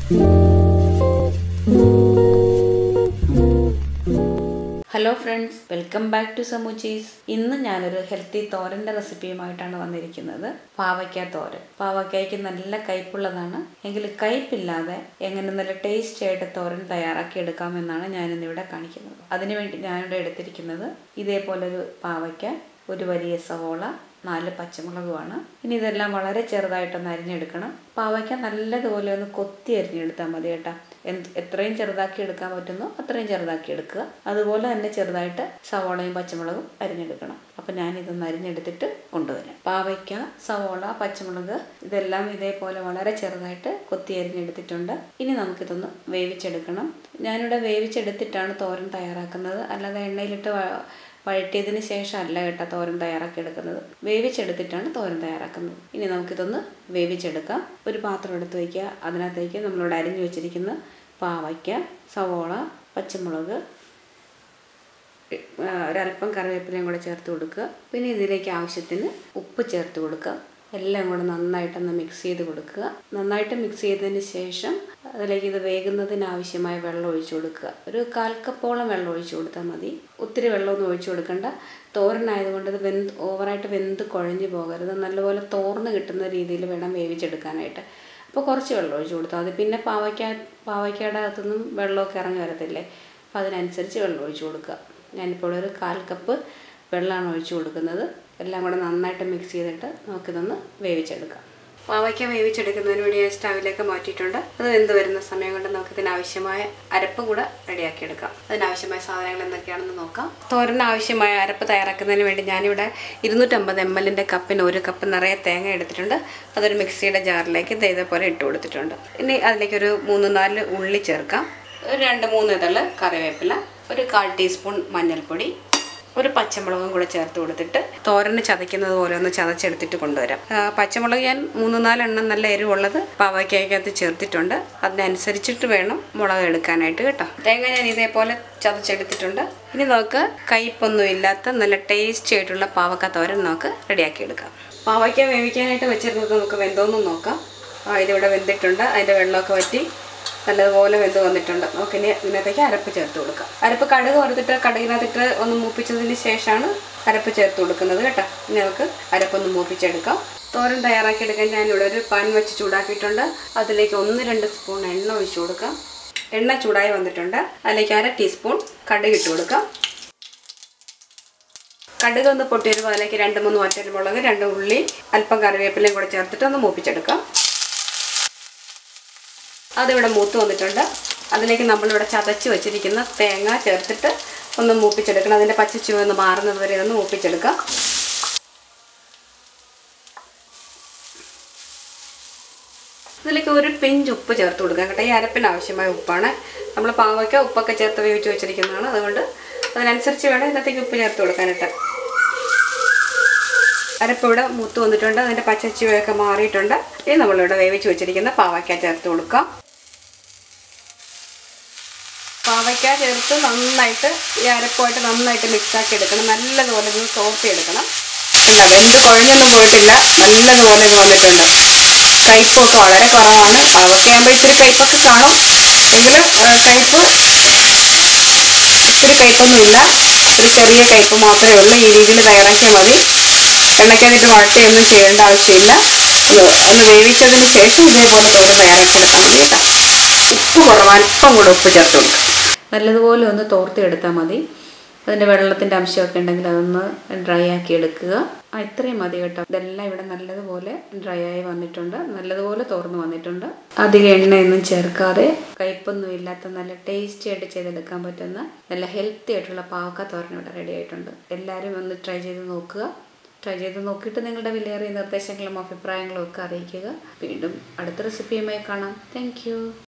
hello friends welcome back to സമൂച്ചീസ് ഇന്ന് ഞാനൊരു ഹെൽത്തി തോരൻ്റെ റെസിപ്പിയുമായിട്ടാണ് വന്നിരിക്കുന്നത് പാവയ്ക്ക തോരൻ പാവയ്ക്കായ്ക്ക് നല്ല കയ്പുള്ളതാണ് എങ്കിൽ കയ്പില്ലാതെ എങ്ങനെ നല്ല ടേസ്റ്റി ആയിട്ട് തോരൻ തയ്യാറാക്കി എടുക്കാമെന്നാണ് ഞാനിന്നിവിടെ കാണിക്കുന്നത് അതിനുവേണ്ടി ഞാനിവിടെ എടുത്തിരിക്കുന്നത് ഇതേപോലൊരു പാവയ്ക്ക ഒരു വലിയ സവോള നാല് പച്ചമുളകുമാണ് ഇനി ഇതെല്ലാം വളരെ ചെറുതായിട്ടൊന്ന് അരിഞ്ഞെടുക്കണം പാവയ്ക്ക നല്ലതുപോലെ ഒന്ന് കൊത്തി അരിഞ്ഞെടുത്താൽ മതി കേട്ടോ എന്ത് എത്രയും ചെറുതാക്കി എടുക്കാൻ പറ്റുന്നോ അത്രയും ചെറുതാക്കി എടുക്കുക അതുപോലെ തന്നെ ചെറുതായിട്ട് സവോളയും പച്ചമുളകും അരിഞ്ഞെടുക്കണം അപ്പം ഞാനിതൊന്ന് അരിഞ്ഞെടുത്തിട്ട് കൊണ്ടുവരാം പാവയ്ക്ക സവോള പച്ചമുളക് ഇതെല്ലാം ഇതേപോലെ വളരെ ചെറുതായിട്ട് കൊത്തി അരിഞ്ഞെടുത്തിട്ടുണ്ട് ഇനി നമുക്കിതൊന്ന് വേവിച്ചെടുക്കണം ഞാനിവിടെ വേവിച്ചെടുത്തിട്ടാണ് തോരൻ തയ്യാറാക്കുന്നത് അല്ലാതെ എണ്ണയിലിട്ട് വ- വഴറ്റിയതിന് ശേഷം അല്ല കേട്ടോ തോരൻ തയ്യാറാക്കി എടുക്കുന്നത് വേവിച്ചെടുത്തിട്ടാണ് തോരൻ തയ്യാറാക്കുന്നത് ഇനി നമുക്കിതൊന്ന് വേവിച്ചെടുക്കാം ഒരു പാത്രം എടുത്ത് വയ്ക്കുക അതിനകത്തേക്ക് നമ്മളിവിടെ അരിഞ്ഞു വെച്ചിരിക്കുന്ന പാവയ്ക്ക സവോള പച്ചമുളക് ആ, ഒരല്പം കറിവേപ്പിലയും കൂടെ ചേർത്ത് കൊടുക്കുക പിന്നെ ഇതിലേക്ക് ആവശ്യത്തിന് ഉപ്പ് ചേർത്ത് കൊടുക്കുക എല്ലാം കൂടെ നന്നായിട്ടൊന്ന് മിക്സ് ചെയ്ത് കൊടുക്കുക നന്നായിട്ട് മിക്സ് ചെയ്തതിന് ശേഷം അതിലേക്ക് ഇത് വേകുന്നതിന് ആവശ്യമായ വെള്ളം ഒഴിച്ചു കൊടുക്കുക ഒരു കാൽ കപ്പോളം വെള്ളം ഒഴിച്ചു കൊടുത്താൽ മതി ഒത്തിരി വെള്ളമൊന്നും ഒഴിച്ചു കൊടുക്കണ്ട തോരനായതുകൊണ്ട് ഇത് വെന്ത് ഓവറായിട്ട് വെന്ത് കുഴഞ്ഞു പോകരുത് നല്ലപോലെ തോർന്ന് കിട്ടുന്ന രീതിയിൽ വേണം വേവിച്ചെടുക്കാനായിട്ട് അപ്പോൾ കുറച്ച് വെള്ളം ഒഴിച്ചു കൊടുത്താൽ മതി പിന്നെ പാവയ്ക്ക പാവയ്ക്കയുടെ അകത്തുനിന്നും വെള്ളമൊക്കെ ഇറങ്ങി വരത്തില്ലേ അപ്പോൾ അതിനനുസരിച്ച് വെള്ളം ഒഴിച്ചു കൊടുക്കുക ഞാനിപ്പോൾ ഒരു കാൽ കപ്പ് വെള്ളമാണ് ഒഴിച്ചു കൊടുക്കുന്നത് എല്ലാം കൂടെ നന്നായിട്ട് മിക്സ് ചെയ്തിട്ട് നമുക്കിതൊന്ന് വേവിച്ചെടുക്കാം പാവയ്ക്ക വേവിച്ചെടുക്കുന്നതിന് വേണ്ടി ഞാൻ സ്റ്റവിലേക്ക് മാറ്റിയിട്ടുണ്ട് അത് വെന്ത് വരുന്ന സമയം കൊണ്ട് നമുക്ക് ഇതിനാവശ്യമായ അരപ്പ് കൂടെ റെഡിയാക്കി എടുക്കാം അതിനാവശ്യമായ സാധനങ്ങൾ എന്തൊക്കെയാണെന്ന് നോക്കാം തോരന് ആവശ്യമായ അരപ്പ് തയ്യാറാക്കുന്നതിന് വേണ്ടി ഞാനിവിടെ ഇരുന്നൂറ്റമ്പത് എം എല്ലിൻ്റെ കപ്പിന് ഒരു കപ്പ് നിറയെ തേങ്ങ എടുത്തിട്ടുണ്ട് അതൊരു മിക്സിയുടെ ജാറിലേക്ക് ദേ ഇതേപോലെ ഇട്ട് കൊടുത്തിട്ടുണ്ട് ഇനി അതിലേക്കൊരു മൂന്ന് നാല് ഉള്ളി ചേർക്കാം ഒരു രണ്ട് മൂന്ന് ഇതള് കറിവേപ്പില ഒരു കാൽ ടീസ്പൂൺ മഞ്ഞൾപ്പൊടി ഒരു പച്ചമുളകും കൂടെ ചേർത്ത് കൊടുത്തിട്ട് തോരന് ചതയ്ക്കുന്നത് പോലെ ഒന്ന് ചതച്ചെടുത്തിട്ട് കൊണ്ടുവരാം ആ, പച്ചമുളക് ഞാൻ മൂന്ന് നാലെണ്ണം നല്ല എരിവുള്ളത് പാവയ്ക്കകത്ത് ചേർത്തിട്ടുണ്ട് അതിനനുസരിച്ചിട്ട് വേണം മുളക് എടുക്കാനായിട്ട് കേട്ടോ തേങ്ങ ഞാൻ ഇതേപോലെ ചതച്ചെടുത്തിട്ടുണ്ട് ഇനി നമുക്ക് കയ്പൊന്നും ഇല്ലാത്ത നല്ല ടേസ്റ്റി ആയിട്ടുള്ള പാവക്ക തോരൻ നമുക്ക് റെഡിയാക്കി എടുക്കാം പാവയ്ക്ക വേവിക്കാനായിട്ട് വെച്ചിരുന്നത് നമുക്ക് വെന്തോന്നും നോക്കാം ആ ഇതിവിടെ വെന്തിട്ടുണ്ട് അതിൻ്റെ വെള്ളമൊക്കെ വറ്റി നല്ലതുപോലെ വെന്ത് വന്നിട്ടുണ്ട് നമുക്കിനി ഇതിനകത്തേക്ക് അരപ്പ് ചേർത്ത് കൊടുക്കാം അരപ്പ് കടുക് വറുത്തിട്ട് കടുകിനകത്തിട്ട് ഒന്ന് മൂപ്പിച്ചതിന് ശേഷമാണ് അരപ്പ് ചേർത്ത് കൊടുക്കുന്നത് കേട്ടോ ഇനി നമുക്ക് അരപ്പൊന്ന് മൂപ്പിച്ചെടുക്കാം തോരൻ തയ്യാറാക്കിയെടുക്കാൻ ഞാനിവിടെ ഒരു പാൻ വെച്ച് ചൂടാക്കിയിട്ടുണ്ട് അതിലേക്ക് ഒന്ന് രണ്ട് സ്പൂൺ എണ്ണ ഒഴിച്ചു കൊടുക്കാം എണ്ണ ചൂടായി വന്നിട്ടുണ്ട് അതിലേക്ക് അര ടീസ്പൂൺ കടുക് ഇട്ട് കൊടുക്കാം കടുക് ഒന്ന് പൊട്ടി വരുമ്പോൾ അതിലേക്ക് രണ്ട് മൂന്ന് വറ്റൽമുളക് രണ്ട് ഉള്ളി അല്പം കറിവേപ്പിലയും കൂടെ ചേർത്തിട്ട് ഒന്ന് മൂപ്പിച്ചെടുക്കാം അതിവിടെ മൂത്ത് വന്നിട്ടുണ്ട് അതിലേക്ക് നമ്മളിവിടെ ചതച്ച് വെച്ചിരിക്കുന്ന തേങ്ങ ചേർത്തിട്ട് ഒന്ന് മൂപ്പിച്ചെടുക്കണം അതിൻ്റെ പച്ചച്ചുവ ഒന്ന് മാറുന്നത് വരെ ഒന്ന് മൂപ്പിച്ചെടുക്കാം ഇതിലേക്ക് ഒരു പിഞ്ച് ഉപ്പ് ചേർത്ത് കൊടുക്കാം കേട്ടോ ഈ അരപ്പിന് ആവശ്യമായ ഉപ്പാണ് നമ്മൾ പാവയ്ക്ക ഉപ്പൊക്കെ ചേർത്ത് വേവിച്ച് വെച്ചിരിക്കുന്നതാണ് അതുകൊണ്ട് അതിനനുസരിച്ച് വേണം ഇതിനകത്തേക്ക് ഉപ്പ് ചേർത്ത് കൊടുക്കാനായിട്ട് അരപ്പ് ഇവിടെ മൂത്ത് വന്നിട്ടുണ്ട് അതിൻ്റെ പച്ചച്ചുവയൊക്കെ മാറിയിട്ടുണ്ട് ഇനി നമ്മളിവിടെ വേവിച്ച് വെച്ചിരിക്കുന്ന പാവയ്ക്ക ചേർത്ത് കൊടുക്കാം പാവയ്ക്ക ചേർത്ത് നന്നായിട്ട് ഈ അരപ്പുമായിട്ട് നന്നായിട്ട് മിക്സാക്കി എടുക്കണം നല്ലതുപോലെ ഇത് തോർത്തി എടുക്കണം ഇല്ല വെന്ത് കുഴഞ്ഞൊന്നും പോയിട്ടില്ല നല്ലതുപോലെ ഇത് വന്നിട്ടുണ്ട് കയ്പൊക്കെ വളരെ കുറവാണ് പാവയ്ക്കയാകുമ്പോൾ ഇത്തിരി കയ്പൊക്കെ കാണും എങ്കിലും ആ, കയ്പ് ഇത്തിരി കയ്പൊന്നുമില്ല ഒരു ചെറിയ കയ്പ് മാത്രമേ ഉള്ളൂ ഈ രീതിയിൽ തയ്യാറാക്കിയാൽ മതി എണ്ണയ്ക്കകത്തിട്ട് വഴട്ടിയൊന്നും ചെയ്യേണ്ട ആവശ്യമില്ല ഒന്ന് ഒന്ന് വേവിച്ചതിന് ശേഷം ഇതേപോലെ തോരൻ തയ്യാറാക്കിയെടുത്താൽ മതി കേട്ടോ ഉപ്പ് കുറവ് അല്പം കൂടെ ഉപ്പ് ചേർത്ത് കൊടുക്കുക നല്ലതുപോലെ ഒന്ന് തോർത്തി എടുത്താൽ മതി അതിൻ്റെ വെള്ളത്തിൻ്റെ അംശമൊക്കെ ഉണ്ടെങ്കിൽ അതൊന്ന് ഡ്രൈ ആക്കി എടുക്കുക ആ ഇത്രയും മതി കേട്ടോ ഇതെല്ലാം ഇവിടെ നല്ലതുപോലെ ഡ്രൈ ആയി വന്നിട്ടുണ്ട് നല്ലതുപോലെ തോർന്ന് വന്നിട്ടുണ്ട് അധികം എണ്ണയൊന്നും ചേർക്കാതെ കയ്പൊന്നും ഇല്ലാത്ത നല്ല ടേസ്റ്റി ആയിട്ട് ചെയ്തെടുക്കാൻ പറ്റുന്ന നല്ല ഹെൽത്തി ആയിട്ടുള്ള പാവക്ക തോരൻ ഇവിടെ റെഡി ആയിട്ടുണ്ട് എല്ലാവരും ഒന്ന് ട്രൈ ചെയ്ത് നോക്കുക ട്രൈ ചെയ്ത് നോക്കിയിട്ട് നിങ്ങളുടെ വിലയേറിയ നിർദ്ദേശങ്ങളും അഭിപ്രായങ്ങളും ഒക്കെ അറിയിക്കുക വീണ്ടും അടുത്ത റെസിപ്പിയുമായി കാണാം താങ്ക്